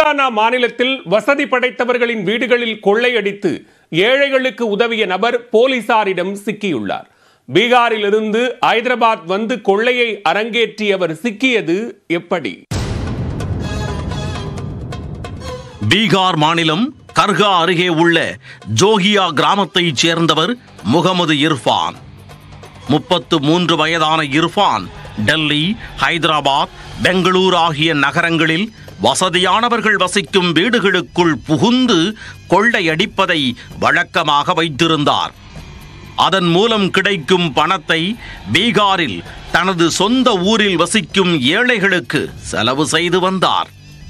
தெலுங்கானா மாநிலத்தில் வசதி படைத்தவர்களின் வீடுகளில் கொள்ளையடித்து ஏழைகளுக்கு உதவிய நபர் போலீசாரிடம் சிக்கியுள்ளார் பீகாரில் இருந்து ஐதராபாத் வந்து கொள்ளையை அரங்கேற்றியவர் சிக்கியது எப்படி பீகார் மாநிலம் கர்கா அருகே உள்ள ஜோகியா கிராமத்தைச் சேர்ந்தவர் முகமது இர்ஃபான் முப்பத்து மூன்று வயதான இர்ஃபான் டெல்லி ஹைதராபாத் பெங்களூர் ஆகிய நகரங்களில் வசதியானவர்கள் வசிக்கும் வீடுகளுக்குள் புகுந்து கொள்ளையடிப்பதை வழக்கமாக வைத்திருந்தார் அதன் மூலம் கிடைக்கும் பணத்தை பீகாரில் தனது சொந்த ஊரில் வசிக்கும் ஏழைகளுக்கு செலவு செய்து வந்தார்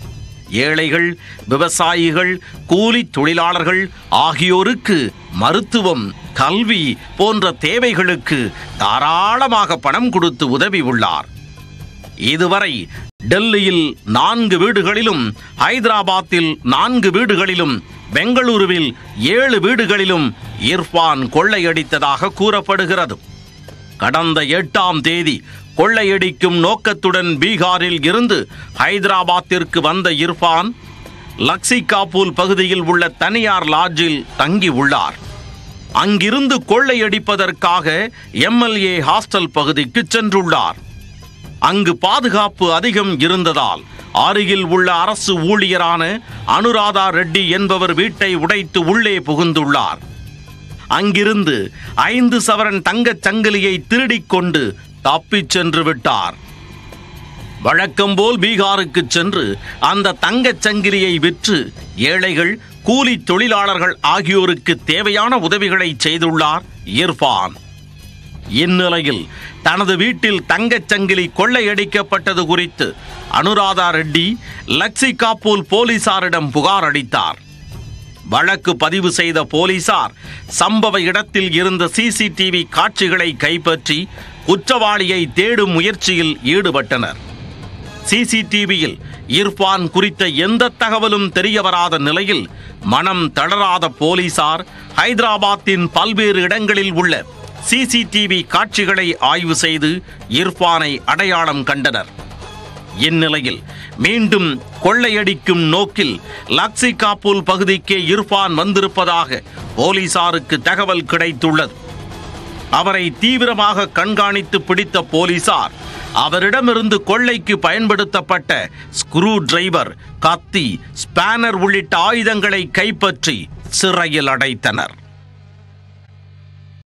ஏழைகள் விவசாயிகள் கூலி தொழிலாளர்கள் ஆகியோருக்கு மருத்துவம் கல்வி போன்ற தேவைகளுக்கு தாராளமாக பணம் கொடுத்து உதவி உள்ளார் இதுவரை டெல்லியில் நான்கு வீடுகளிலும் ஹைதராபாத்தில் நான்கு வீடுகளிலும் பெங்களூருவில் ஏழு வீடுகளிலும் இர்ஃபான் கொள்ளையடித்ததாக கூறப்படுகிறது கடந்த எட்டாம் தேதி கொள்ளையடிக்கும் நோக்கத்துடன் பீகாரில் இருந்து ஹைதராபாத்திற்கு வந்த இர்ஃபான் லக்ஸிகாபூல் பகுதியில் உள்ள தனியார் லாட்ஜில் தங்கி உள்ளார் அங்கிருந்து கொள்ளையடிப்பதற்காக எம்எல்ஏ ஹாஸ்டல் பகுதிக்கு சென்றுள்ளார் அங்கு பாதுகாப்பு அதிகம் இருந்ததால் அருகில் உள்ள அரசு ஊழியரான அனுராதா ரெட்டி என்பவர் வீட்டை உடைத்து உள்ளே புகுந்துள்ளார் அங்கிருந்து ஐந்து சவரன் தங்கச் சங்கிலியை திருடிக் கொண்டு தப்பிச் சென்று விட்டார் வழக்கம் போல் பீகாருக்கு சென்று அந்த தங்கச் சங்கிலியை விற்று ஏழைகள் கூலி தொழிலாளர்கள் ஆகியோருக்கு தேவையான உதவிகளை செய்துள்ளார் இர்ஃபான் இந்நிலையில் தனது வீட்டில் தங்கச் சங்கிலி கொள்ளையடிக்கப்பட்டது குறித்து அனுராதா ரெட்டி லக்ஸிகாப்பூல் போலீசாரிடம் புகார் அளித்தார் வழக்கு பதிவு செய்த போலீசார் சம்பவ இடத்தில் இருந்த சிசிடிவி காட்சிகளை கைப்பற்றி குற்றவாளியை தேடும் முயற்சியில் ஈடுபட்டனர் சிசிடிவியில் இர்ஃபான் குறித்த எந்த தகவலும் தெரிய வராத நிலையில் மனம் தளராத போலீசார் ஹைதராபாத்தின் பல்வேறு இடங்களில் உள்ள சிசிடிவி காட்சிகளை ஆய்வு செய்து இர்ஃபானை அடையாளம் கண்டனர் இந்நிலையில் மீண்டும் கொள்ளையடிக்கும் நோக்கில் லக்ஸிகாபூல் பகுதிக்கே இர்ஃபான் வந்திருப்பதாக போலீசாருக்கு தகவல் கிடைத்துள்ளது அவரை தீவிரமாக கண்காணித்து பிடித்த போலீசார் அவரிடமிருந்து கொள்ளைக்கு பயன்படுத்தப்பட்ட ஸ்க்ரூ டிரைவர் கத்தி ஸ்பேனர் உள்ளிட்ட ஆயுதங்களை கைப்பற்றி சிறையில் அடைத்தனர்